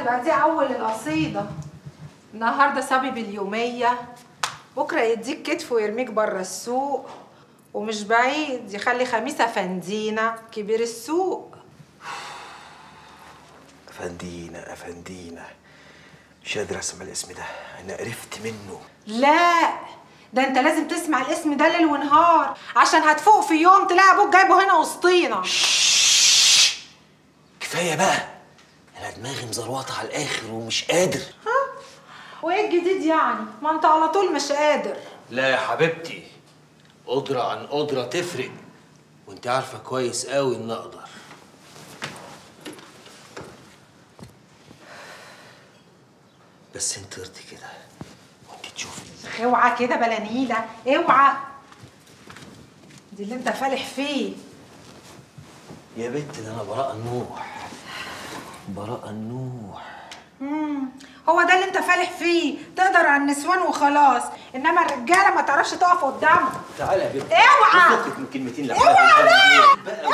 يبقى دي اول القصيده النهارده صبي باليوميه بكره يديك كتف ويرميك بره السوق ومش بعيد يخلي خميسه فندينا كبير السوق افندينا افندينا مش قادر اسمع الاسم ده انا قرفت منه لا ده انت لازم تسمع الاسم ده ليل ونهار عشان هتفوق في يوم تلاقي ابوك جايبه هنا وسطينا كفايه بقى انا دماغي مزروطه على الاخر ومش قادر وايه الجديد يعني ما انت على طول مش قادر لا يا حبيبتي قدرة عن قدرة تفرق وانت عارفة كويس قوي ان اقدر بس انت ارضي كده وانت تشوفي اوعى كده بلا نيله اوعى دي اللي انت فالح فيه يا بنت ده انا براءة النوح براءة النوح مم. هو ده اللي انت فالح فيه تقدر على النسوان وخلاص انما الرجاله ما تعرفش تقف قدامهم تعالى يا بنت اوعى! فكك من كلمتين اوعى بقى